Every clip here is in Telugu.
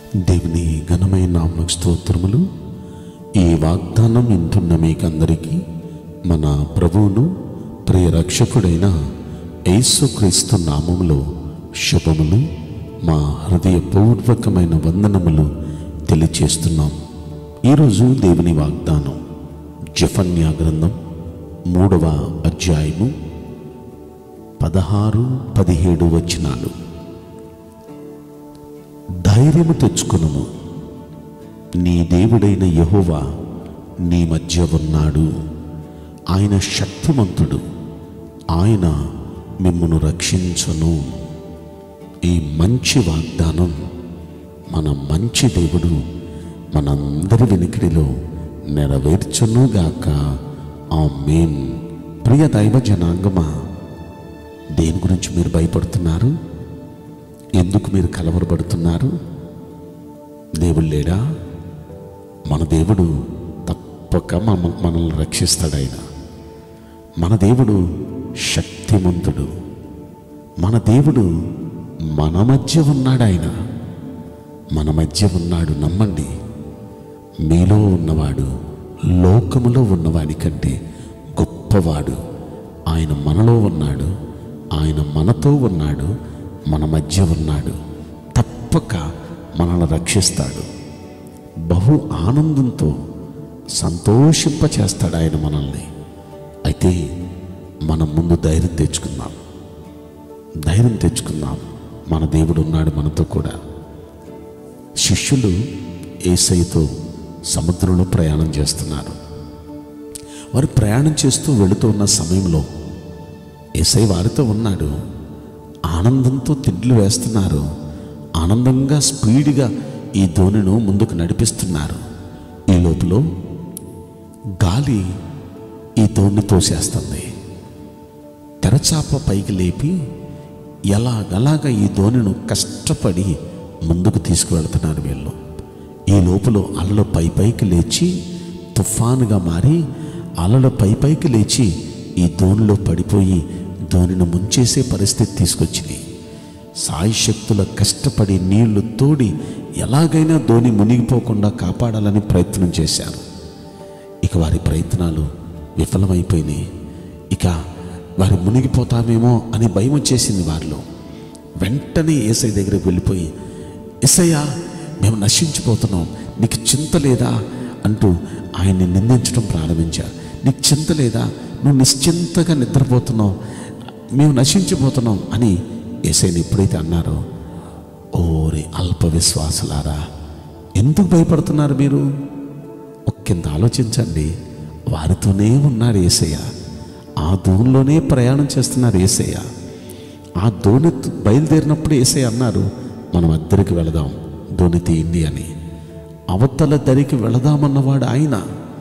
దేవుని ఘనమైన నామకు స్తోత్రములు ఈ వాగ్దానం వింటున్న మీకందరికీ మన ప్రభువును ప్రియ రక్షకుడైన యేసుక్రీస్తు నామములో శుభములు మా హృదయపూర్వకమైన వందనములు తెలియచేస్తున్నాం ఈరోజు దేవుని వాగ్దానం జఫన్యా గ్రంథం మూడవ అధ్యాయము పదహారు పదిహేడు వచనాలు ధైర్యము తెచ్చుకునుము నీ దేవుడైన యెహోవా నీ మధ్య ఉన్నాడు ఆయన శక్తిమంతుడు ఆయన మిమ్మను రక్షించును ఈ మంచి వాగ్దానం మన మంచి దేవుడు మనందరి వెనుకడిలో నెరవేర్చునుగాక ఆ మేన్ ప్రియ దైవ జనాంగమా దేని గురించి మీరు భయపడుతున్నారు ఎందుకు మీరు కలవరపడుతున్నారు దేవుడు లేడా మన దేవుడు తప్పక మన మనల్ని రక్షిస్తాడు ఆయన మన దేవుడు శక్తిమంతుడు మన దేవుడు మన మధ్య ఉన్నాడు ఆయన మన మధ్య ఉన్నాడు నమ్మండి మీలో ఉన్నవాడు లోకములో ఉన్నవాడి కంటే గొప్పవాడు ఆయన మనలో ఉన్నాడు ఆయన మనతో ఉన్నాడు మన మధ్య ఉన్నాడు తప్పక మనల్ని రక్షిస్తాడు బహు ఆనందంతో సంతోషింపచేస్తాడు ఆయన మనల్ని అయితే మనం ముందు ధైర్యం తెచ్చుకుందాం ధైర్యం తెచ్చుకుందాం మన దేవుడు ఉన్నాడు మనతో కూడా శిష్యులు ఏసైతో సముద్రంలో ప్రయాణం చేస్తున్నారు వారు ప్రయాణం చేస్తూ వెళుతూ ఉన్న సమయంలో ఏసై వారితో ఉన్నాడు ఆనందంతో తిడ్లు వేస్తున్నారు ఆనందంగా స్పీడ్గా ఈ ధోనిను ముందుకు నడిపిస్తున్నారు ఈ లోపల గాలి ఈ ధోని తోసేస్తుంది తెరచాప పైకి లేపి ఎలాగలాగ ఈ ధోనిను కష్టపడి ముందుకు తీసుకువెళ్తున్నారు వీళ్ళు ఈ లోపల అలలు పై పైకి లేచి తుఫానుగా మారి అలలు పై పైకి లేచి ఈ ధోనిలో పడిపోయి ధోనిని ముంచేసే పరిస్థితి తీసుకొచ్చింది సాయి శక్తుల కష్టపడి నీళ్లు తోడి ఎలాగైనా ధోని మునిగిపోకుండా కాపాడాలని ప్రయత్నం చేశారు ఇక వారి ప్రయత్నాలు విఫలమైపోయినాయి ఇక వారి మునిగిపోతామేమో అని భయం వచ్చేసింది వారిలో వెంటనే ఏసై దగ్గరికి వెళ్ళిపోయి ఎసయ్యా మేము నశించిపోతున్నాం నీకు చింత లేదా అంటూ ఆయన్ని నిందించడం ప్రారంభించారు నీకు చింత లేదా నువ్వు నిశ్చింతగా నిద్రపోతున్నావు మేము నశించిపోతున్నాం అని ఏసైని ఎప్పుడైతే అన్నారో ఓరి అల్ప విశ్వాసులారా ఎందుకు భయపడుతున్నారు మీరు ఒక్కింత ఆలోచించండి వారితోనే ఉన్నాడు ఏసయ్య ఆ దోనిలోనే ప్రయాణం చేస్తున్నారు ఏసయ్య ఆ దోణి బయలుదేరినప్పుడు ఏసయ్య అన్నారు మనం అద్దరికి వెళదాం దోణి తీయండి అని అవతల దరికి వెళదామన్నవాడు ఆయన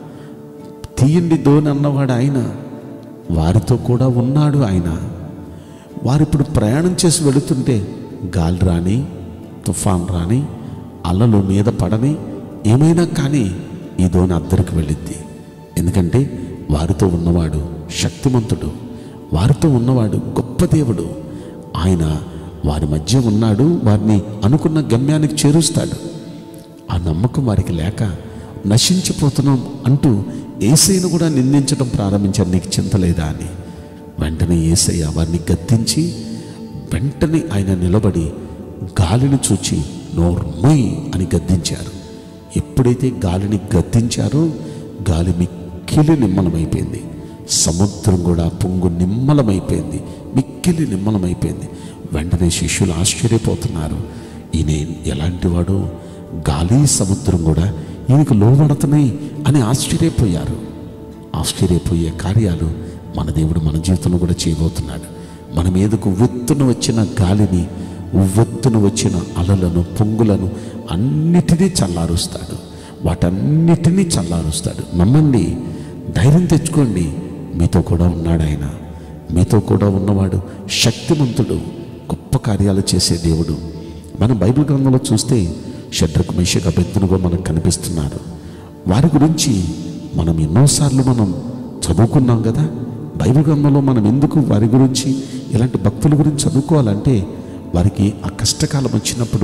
తీయండి దోణి అన్నవాడు ఆయన వారితో కూడా ఉన్నాడు ఆయన వారిప్పుడు ప్రయాణం చేసి వెళుతుంటే గాలి రాని తుఫాన్ రాని అలలు మీద పడని ఏమైనా కానీ ఈ దోణి అద్దరికి వెళ్ళిద్ది ఎందుకంటే వారితో ఉన్నవాడు శక్తిమంతుడు వారితో ఉన్నవాడు గొప్ప దేవుడు ఆయన వారి మధ్య ఉన్నాడు వారిని అనుకున్న గమ్యానికి చేరుస్తాడు ఆ నమ్మకం వారికి లేక నశించిపోతున్నాం అంటూ ఏసైను కూడా నిందించడం ప్రారంభించారు నీకు చింత లేదా అని వెంటనే ఏసయ్య వారిని గద్దించి వెంటనే ఆయన నిలబడి గాలిని చూచి నోర్మోయ్ అని గద్దించారు ఎప్పుడైతే గాలిని గద్దించారో గాలి మిక్కిలి నిమ్మలమైపోయింది సముద్రం కూడా పొంగు నిమ్మలమైపోయింది మిక్కిలి నిమ్మలమైపోయింది వెంటనే శిష్యులు ఆశ్చర్యపోతున్నారు ఈయన ఎలాంటి వాడు గాలి సముద్రం కూడా ఈయనకు లోబడుతున్నాయి అని ఆశ్చర్యపోయారు ఆశ్చర్యపోయే కార్యాలు మన దేవుడు మన జీవితంలో కూడా చేయబోతున్నాడు మన మీదకు ఉవ్వెత్తున వచ్చిన గాలిని ఉవ్వెత్తున వచ్చిన అలలను పొంగులను అన్నిటినీ చల్లారుస్తాడు వాటన్నిటినీ చల్లారుస్తాడు నమ్మండి ధైర్యం తెచ్చుకోండి మీతో కూడా ఉన్నాడు ఆయన మీతో కూడా ఉన్నవాడు శక్తిమంతుడు గొప్ప కార్యాలు చేసే దేవుడు మన బైబిల్ గ్రంథంలో చూస్తే షడ్రకు మేషక అభ్యర్థులుగా మనకు కనిపిస్తున్నారు వారి గురించి మనం ఎన్నోసార్లు మనం చదువుకున్నాం కదా బైబిల్ గ్రంథంలో మనం ఎందుకు వారి గురించి ఇలాంటి భక్తుల గురించి చదువుకోవాలంటే వారికి ఆ కష్టకాలం వచ్చినప్పుడు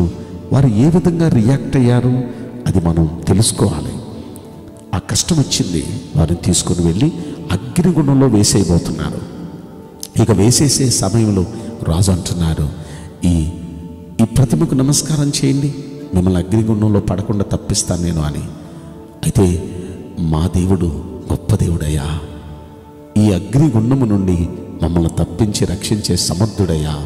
వారు ఏ విధంగా రియాక్ట్ అయ్యారు అది మనం తెలుసుకోవాలి ఆ కష్టం వచ్చింది వారిని తీసుకొని వెళ్ళి అగ్నిగుణంలో వేసేయబోతున్నారు ఇక వేసేసే సమయంలో రాజు అంటున్నారు ఈ ఈ ప్రతిమకు నమస్కారం చేయండి మిమ్మల్ని అగ్నిగుండంలో పడకుండా తప్పిస్తాను నేను అని అయితే మా దేవుడు గొప్ప దేవుడయ్యా ఈ అగ్నిగుండము నుండి మమ్మల్ని తప్పించి రక్షించే సమర్థుడయ్యా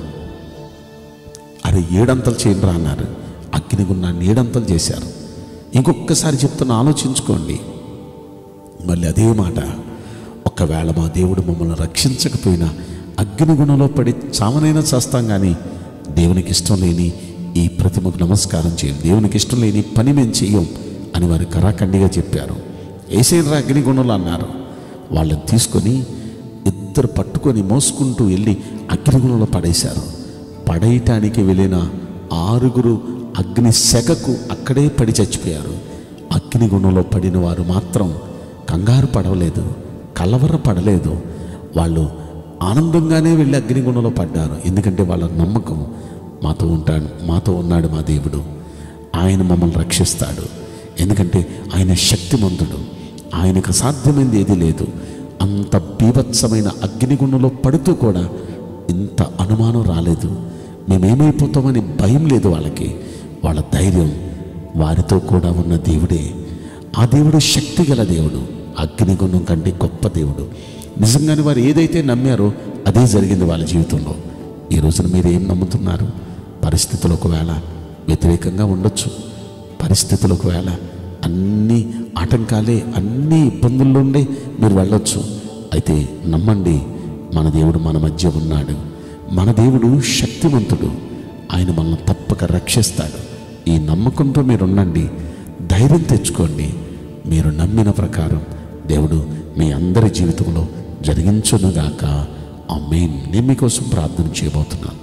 అరే ఏడంతలు చేయండిరా అన్నారు అగ్నిగుండాన్ని ఏడంతలు చేశారు ఇంకొకసారి చెప్తున్న ఆలోచించుకోండి మళ్ళీ అదే మాట ఒకవేళ మా దేవుడు మమ్మల్ని రక్షించకపోయినా అగ్నిగుణంలో పడి చావనైనా చేస్తాం కానీ దేవునికి ఇష్టం లేని ఈ ప్రతిమకు నమస్కారం చేయం దేవునికి ఇష్టం లేని పని మేము చెయ్యం అని వారు కరాఖండిగా చెప్పారు ఏసేనరా అగ్నిగుణంలో అన్నారు వాళ్ళని తీసుకొని ఇద్దరు పట్టుకొని మోసుకుంటూ వెళ్ళి అగ్నిగుణంలో పడేశారు పడేయటానికి వెళ్ళిన ఆరుగురు అగ్ని సెగకు అక్కడే పడి చచ్చిపోయారు అగ్నిగుణంలో పడిన వారు మాత్రం కంగారు పడవలేదు కలవర పడలేదు వాళ్ళు ఆనందంగానే వెళ్ళి అగ్నిగుణంలో పడ్డారు ఎందుకంటే వాళ్ళ నమ్మకం మాతో ఉంటాడు మాతో ఉన్నాడు మా దేవుడు ఆయన మమ్మల్ని రక్షిస్తాడు ఎందుకంటే ఆయన శక్తిమంతుడు ఆయనకు సాధ్యమైంది ఏది లేదు అంత బీభత్సమైన అగ్నిగుణంలో పడుతూ కూడా ఇంత అనుమానం రాలేదు మేమేమైపోతామని భయం లేదు వాళ్ళకి వాళ్ళ ధైర్యం వారితో కూడా ఉన్న దేవుడే ఆ దేవుడు శక్తి గల దేవుడు అగ్నిగుణం కంటే గొప్ప దేవుడు నిజంగానే వారు ఏదైతే నమ్మారో అదే జరిగింది వాళ్ళ జీవితంలో ఈ రోజున మీరు ఏం నమ్ముతున్నారు పరిస్థితులు ఒకవేళ వ్యతిరేకంగా ఉండొచ్చు పరిస్థితులు ఒకవేళ అన్ని ఆటంకాలే అన్ని ఇబ్బందుల్లో ఉండే మీరు వెళ్ళొచ్చు అయితే నమ్మండి మన దేవుడు మన మధ్య ఉన్నాడు మన దేవుడు శక్తివంతుడు ఆయన మనల్ని తప్పక రక్షిస్తాడు ఈ నమ్మకంతో మీరు ఉండండి ధైర్యం తెచ్చుకోండి మీరు నమ్మిన ప్రకారం దేవుడు మీ అందరి జీవితంలో జరిగించునుగాక ఆ మెయిన్ నేను మీకోసం ప్రార్థన చేయబోతున్నాను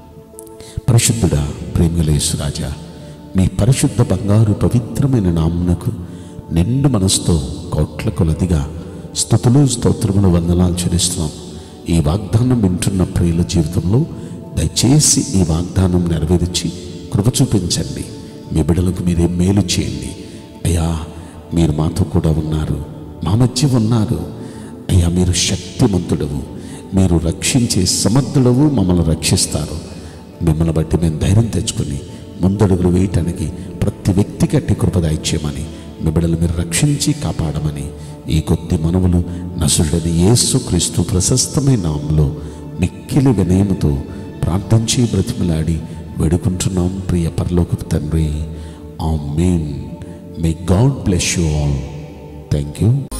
పరిశుద్ధుడా ప్రేమలేసురాజా మీ పరిశుద్ధ బంగారు పవిత్రమైన నామునకు నిండు మనసుతో కోట్ల కొలదిగా స్థుతులు స్తోత్రములు వందనాలు చెల్లిస్తున్నాం ఈ వాగ్దానం వింటున్న ప్రియుల జీవితంలో దయచేసి ఈ వాగ్దానం నెరవేర్చి కృప చూపించండి మీ బిడ్డలకు మీరే మేలు చేయండి అయ్యా మీరు మాతో కూడా ఉన్నారు మా మధ్య ఉన్నారు అయ్యా మీరు శక్తిమంతుడవు మీరు రక్షించే సమర్థుడవు మమ్మల్ని రక్షిస్తారు మిమ్మల్ని బట్టి మేము ధైర్యం తెచ్చుకొని ముందడుగులు వేయటానికి ప్రతి వ్యక్తికి అట్టి కృప దయచేయమని మీ బిడ్డలు మీరు రక్షించి కాపాడమని ఈ కొద్ది మనవులు నసుడని యేసు క్రీస్తు ప్రశస్తమైన నామంలో మిక్కిలి వినయముతో ప్రార్థించి బ్రతిమలాడి వేడుకుంటున్నాం ప్రియ పరలోకపు తండ్రి amen may God bless you all thank you